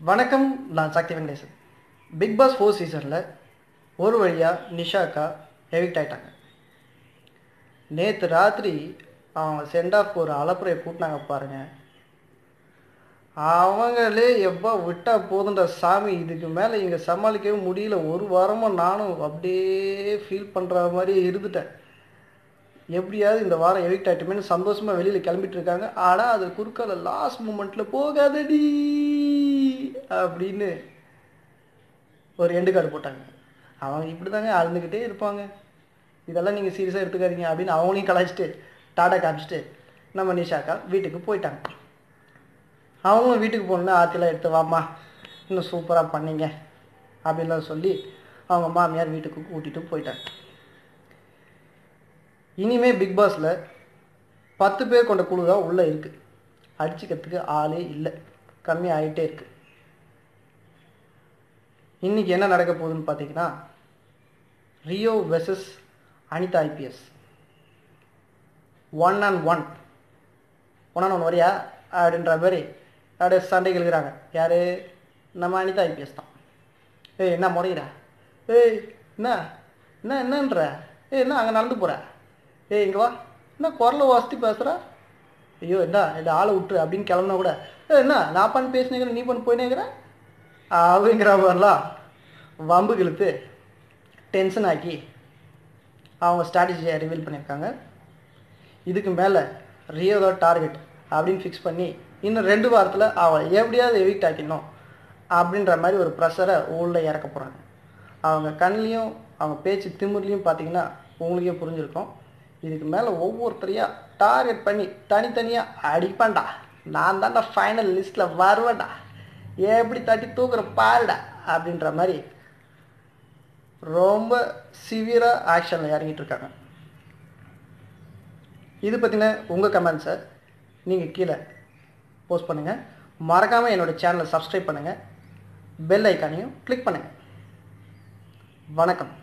வணக்கம் நான் Sakthi Venkatesan Bigg Boss four சீசனில் ஒரு வழியாக நிஷாக்கா எவிக்ட் ஆயிட்டாங்க நேற்று ராத்திரி அவங்க சென்ட் ஆஃப் ஒரு அலப்புறையை கூட்டினாங்க பாருங்க அவங்களே எப்போ விட்டா போதுன்ற சாமி இதுக்கு மேலே இங்கே சமாளிக்கவே முடியல ஒரு வாரமாக நானும் அப்படியே ஃபீல் பண்ணுற மாதிரி இருந்துட்டேன் எப்படியாவது இந்த வாரம் எவிக்ட் ஆகிட்டுமேனு சந்தோஷமாக வெளியில் கிளம்பிட்டு இருக்காங்க ஆனால் அது குறுக்கால லாஸ்ட் மூமெண்ட்டில் போகாதடி அப்படின்னு ஒரு எண்டு கார்டு போட்டாங்க அவங்க இப்படி தாங்க அழுந்துக்கிட்டே இருப்பாங்க இதெல்லாம் நீங்கள் சீரியஸாக எடுத்துக்காதீங்க அப்படின்னு அவங்களையும் கலாய்ச்சிட்டு டாடா காமிச்சிட்டு நம்ம நிஷாக்கா வீட்டுக்கு போயிட்டாங்க அவங்களும் வீட்டுக்கு போகணுன்னு ஆற்றிலாம் எடுத்து வாம்மா இன்னும் சூப்பராக பண்ணீங்க அப்படின்லாம் சொல்லி அவங்க மாமியார் வீட்டுக்கு கூட்டிகிட்டு போயிட்டாங்க இனிமே பிக் பாஸில் பத்து பேர் கொண்ட குழு தான் உள்ளே இருக்குது அடிச்சுக்கிறதுக்கு ஆளே இல்லை கம்மி ஆகிட்டே இருக்கு இன்னைக்கு என்ன நடக்க போகுதுன்னு பார்த்தீங்கன்னா Rio versus Anitha IPS one and one one and one வரியா அப்படின்ற மாதிரி அப்படியே சண்டைக்கு இருக்கிறாங்க யார் நம்ம அனிதா ஐபிஎஸ் தான் ஏய் என்ன முறையிற ஏய் என்ன என்ன என்னன்ற ஏய் என்ன அங்கே நடந்து போகிற ஏய் இங்கே வா என்ன குரலை வாசித்து பேசுகிற ஐயோ என்ன இந்த ஆளை விட்டுரு அப்படின்னு கிளம்புனா கூட ஏ என்ன நான் பண்ணி பேசினேங்கிற நீ பண்ணி போயினேங்கிற அப்படிங்கிற மாதிரிலாம் வம்பு இழுத்து டென்ஷன் ஆக்கி அவங்க ஸ்ட்ராட்டஜியை ரிவீல் பண்ணியிருக்காங்க இதுக்கு மேலே ரியோதோ டார்கெட் அப்படின்னு ஃபிக்ஸ் பண்ணி இன்னும் ரெண்டு வாரத்தில் அவளை எப்படியாவது எவிக்ட் ஆக்கிடணும் அப்படின்ற மாதிரி ஒரு ப்ரெஷரை உள்ளே இறக்க போகிறாங்க அவங்க கண்லேயும் அவங்க பேச்சு திமிர்லேயும் பார்த்தீங்கன்னா உங்களுக்கே புரிஞ்சிருக்கும் இதுக்கு மேலே ஒவ்வொருத்தரையாக டார்கெட் பண்ணி தனித்தனியாக அடிப்பான்டா நான் தான்டா ஃபைனல் லிஸ்ட்டில் வருவேன்டா எப்படி தட்டி தூக்குற பாருடா அப்படின்ற மாதிரி ரொம்ப சிவியராக ஆக்ஷனில் இறங்கிட்டு இருக்காங்க இது பற்றின உங்கள் கமெண்ட்ஸை நீங்கள் கீழே போஸ்ட் பண்ணுங்கள் மறக்காமல் என்னோடய சேனலை சப்ஸ்கிரைப் பண்ணுங்கள் பெல் ஐக்கானையும் கிளிக் பண்ணுங்கள் வணக்கம்